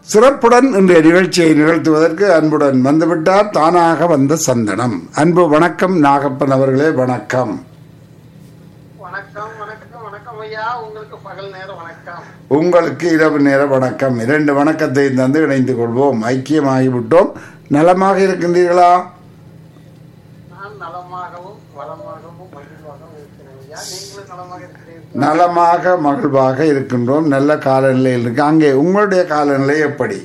சிறப்புடன் இன்றைய நிகழ்ச்சியை நிகழ்த்துவதற்கு அன்புடன் வந்துவிட்டார் தானாக வந்த சந்தனம் அன்பு வணக்கம் நாகப்பன் அவர்களே வணக்கம் வணக்கம் வணக்கம் வணக்கம் ஐயா உங்களுக்கு பகல் நேரம் வணக்கம் உங்களுக்கு இரவு நேர வணக்கம் இரண்டு வணக்கத்தை தந்து இணைந்து கொள்வோம் ஐக்கியமாகிவிட்டோம் நலமாக இருக்கின்றீர்களா நான் நலமாகவும் வளமாகவும் மகிழ்வாகவும் இருக்கிறேன் ஐயா நீங்களும் நலமாக இருக்கிறீர்கள் நலமாக மகிழ்வாக இருக்கின்றோம் நல்ல காலநிலையில் இருக்கு அங்கே உங்களுடைய காலநிலை எப்படி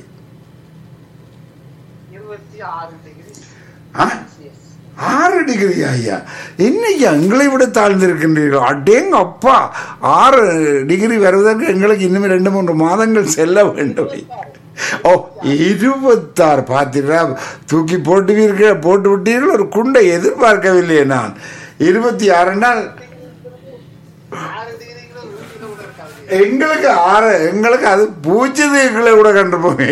இருபத்தி ஆறு டிகிரி ஆ? ஆறு டிகிரி ஐயா இன்னைக்கு எங்களை விட தாழ்ந்திருக்கின்றீர்கள் அடேங்க அப்பா ஆறு டிகிரி வருவதற்கு எங்களுக்கு இன்னும் ரெண்டு மூன்று மாதங்கள் செல்ல வேண்டும் ஓ இருபத்தாறு பார்த்தீர்களா தூக்கி போட்டுவீர்கள் போட்டு விட்டீர்கள் ஒரு குண்டை எதிர்பார்க்கவில்லையே நான் இருபத்தி ஆறு நாள் ஆறு டிகிரிக்கு ஊட்டியில கூட இருக்காது எங்களுக்கு ஆறு எங்களுக்கு அது பூச்சதைகளை கூட கண்டு போய்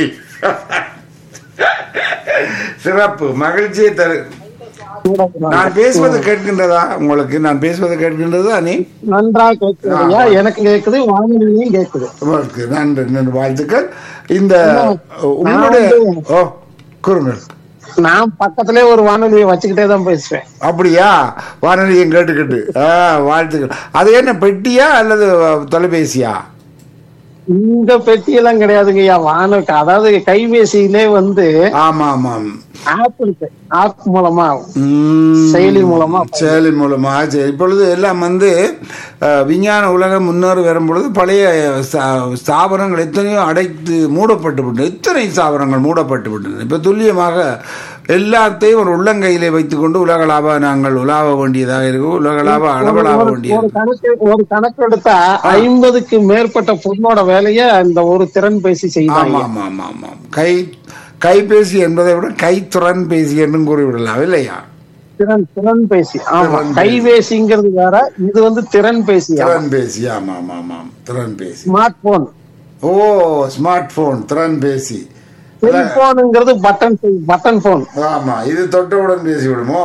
சிறப்பு மகிழ்ச்சியை தரு நான் பேசுவது கேட்கின்றதா உங்களுக்கு நான் பேசுவது கேட்கின்றதா நீ நன்றா கேட்குது ஐயா எனக்கு கேட்குது வானொலியும் கேட்குது உங்களுக்கு நன்றி நன்றி வாழ்த்துக்கள் இந்த உங்களுடைய ஓ கூறுங்கள் நான் பக்கத்திலே ஒரு வானொலியை வச்சுக்கிட்டே தான் பேசுவேன் அப்படியா வானொலியும் கேட்டுக்கிட்டு ஆ வாழ்த்துக்கள் அது என்ன பெட்டியா அல்லது தொலைபேசியா இந்த பெட்டியெல்லாம் கிடையாதுங்க ஐயா வானொலி அதாவது கைபேசியிலே வந்து ஆமா ஆமாம் ஆப் இருக்கு ஆப் மூலமா உம், செயலி மூலமா செயலி மூலமா சரி இப்பொழுது எல்லாம் வந்து அஹ், விஞ்ஞான உலகம் முன்னேறி வரும்பொழுது பழைய ஸ்தா- ஸ்தாபனங்கள் எத்தனையோ அடைத்து மூடப்பட்டு விட்டன எத்தனை ஸ்தாபனங்கள் மூடப்பட்டு விட்டன இப்போ துல்லியமாக எல்லாத்தையும் ஒரு உள்ளங்கையிலே வைத்துக்கொண்டு உலகளாவ நாங்கள் உலாவ வேண்டியதாக இருக்கும் உலகளாவ அளவலாவ ஒரு வேண்டியது கணக்கு ஒரு கணக்கு எடுத்தா ஐம்பதுக்கு மேற்பட்ட பொண்ணோட வேலைய இந்த ஒரு திறன் பேசி செய்வாங்க ஆமாம் ஆமாம் ஆமாம் கை கைபேசி என்பதை விட கைத்துறன் பேசி என்றும் கூறிவிடலாம் இல்லையா திறன் திறன் பேசி ஆமா திறன் கைபேசிங்கிறது வேற இது வந்து திறன் பேசி திறன் பேசி ஆமாம் ஆமாம் ஆமாம் திறன் பேசி ஸ்மார்ட் போன் ஓ ஸ்மார்ட் போன் திறன் பேசி செல்போனுங்கிறது பட்டன் பட்டன் போன் ஆமா இது தொட்டவுடன் பேசிவிடுமோ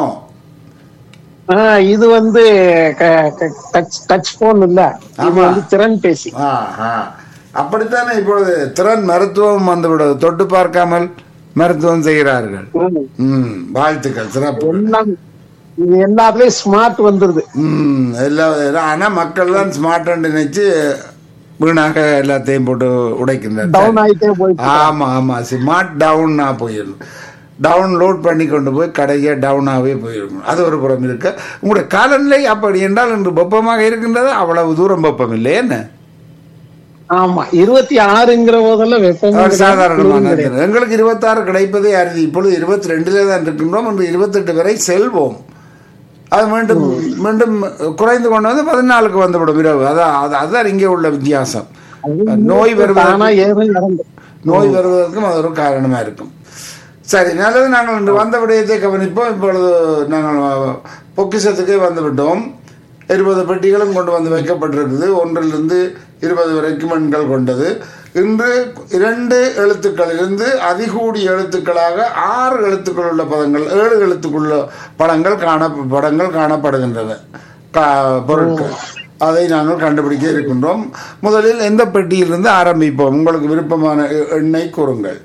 இது வந்து டச் டச் போன் இல்ல இது ஆமா. வந்து திறன் பேசி ஆ, ஆ. அப்படித்தானே இப்பொழுது திறன் மருத்துவம் வந்துவிடுது தொட்டு பார்க்காமல் மருத்துவம் செய்கிறார்கள் ம். ம் வாழ்த்துக்கள் சிறப்பு எல்லாம் இது எல்லாத்துலயும் ஸ்மார்ட் வந்துருது ம் எல்லா ஆனா மக்கள் தான் ஸ்மார்ட் நினைச்சு வீணாக எல்லாத்தையும் போட்டு உடைக்கின்றனர் டவுன் ஆயிட்டே போயிட்டு ஆமா ஆமா ஸ்மார்ட் டவுன்னா போயிடும் டவுன்லோட் பண்ணி கொண்டு போய் கடையை டவுனாகவே போயிருக்கும் அது ஒரு புறம் இருக்கு உங்களுடைய காலநிலை அப்படி என்றால் இன்று வெப்பமாக இருக்கின்றது அவ்வளவு தூரம் வெப்பம் இல்லை என்ன ஆமா இருபத்தி ஆறுங்கிற போதெல்லாம் வெப்பம் ஒரு சாதாரணமான நேரம். எங்களுக்கு இருபத்தாறு கிடைப்பதே அறுதி இப்பொழுது இருபத்தி ரெண்டிலே தான் இருக்கின்றோம் என்று இருபத்தெட்டு வரை செல்வோம் அது மீண்டும் மீண்டும் குறைந்து கொண்டு வந்து பதினாலுக்கு வந்துவிடும் இரவு அதான் அது- அதுதான் இங்கே உள்ள வித்தியாசம் நோய் வருவதற்கு தானா ஏறும் இறங்கும் நோய் வருவதற்கும் அது ஒரு காரணமா இருக்கும் சரி நல்லது நாங்கள் இன்று வந்த விடயத்தை கவனிப்போம் இப்பொழுது நாங்கள் பொக்கிஷத்துக்கே வந்து விட்டோம் இருபது பெட்டிகளும் கொண்டு வந்து வைக்கப்பட்டிருக்குது ஒன்றிலிருந்து இருபது வரைக்கும் எண்கள் கொண்டது இன்று இரண்டு எழுத்துக்களிலிருந்து அதிகூடிய எழுத்துக்களாக ஆறு எழுத்துக்கள் உள்ள பதங்கள் ஏழு எழுத்துக்குள்ள படங்கள் காண படங்கள் காணப்படுகின்றன கா- பொருட்கள் அதை நாங்கள் கண்டுபிடிக்க இருக்கின்றோம் முதலில் எந்த பெட்டியிலிருந்து ஆரம்பிப்போம் உங்களுக்கு விருப்பமான எ- எண்ணை கூறுங்கள்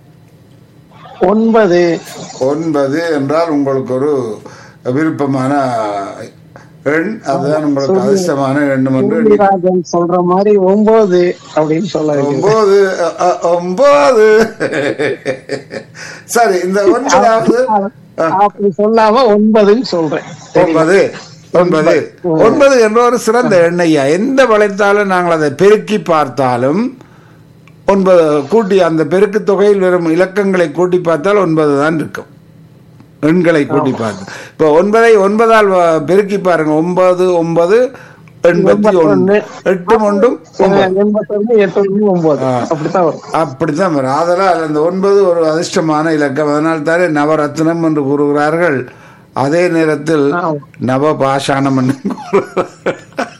ஒன்பது ஒன்பது என்றால் உங்களுக்கு ஒரு விருப்பமான எண் அதுதான் உங்களுக்கு அதிர்ஷ்டமான எண்ணம் என்று எண்ணி- சூரியராஜன் சொல்ற மாதிரி ஒன்பது அப்படின்னு சொல்ல வேண்டியது. ஒன்பது அ, அ, ஒன்பது சரி இந்த ஒன்பதாவது அ, அப்படி சொல்லாம ஒன்பதுன்னு சொல்றேன் ஒன்பது ஒன்பது ஒன்பது என்ற ஒரு சிறந்த எண்ணையா எந்த வளைத்தாலும் நாங்கள் அதை பெருக்கி பார்த்தாலும் ஒன்பது கூட்டி அந்த பெருக்கு தொகையில் வரும் இலக்கங்களை கூட்டி பார்த்தால் ஒன்பது தான் இருக்கும் எண்களை கூட்டி பார்த்து இப்போ ஒன்பதை ஒன்பதால் வ- பெருக்கி பாருங்க ஒன்பது ஒன்பது எண்பத்தி ஒன்று எட்டு ஒன்றும் ஒன்பது எண்பத்தொன்னு எட்டு ஒண்ணு ஒன்பது அப்படித்தான் வரும் அப்படித்தான் வரும் அதனால் அந்த ஒன்பது ஒரு அதிர்ஷ்டமான இலக்கம் அதனால் தானே நவரத்னம் என்று கூறுகிறார்கள் அதே நேரத்தில் ஆமா. நவ பாஷாணம் என்று கூறுகிறார்கள்.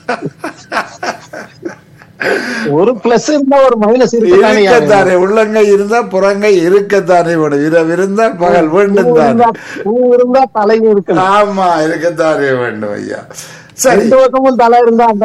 ஒரு பிளஸ் இருந்தா ஒரு மைனஸ் இருக்குதானே இருக்கத்தானே உள்ளங்கை இருந்தா புறங்கை இருக்கத்தானே வேணும் இரவு இருந்தால் பகல் வேண்டும் தான் பூ இருந்தா தலையும் இருக்கணும் ஆமா இருக்கத்தானே வேண்டும் ஐயா சரி ரெண்டு பக்கமும் தலை இருந்தா அந்த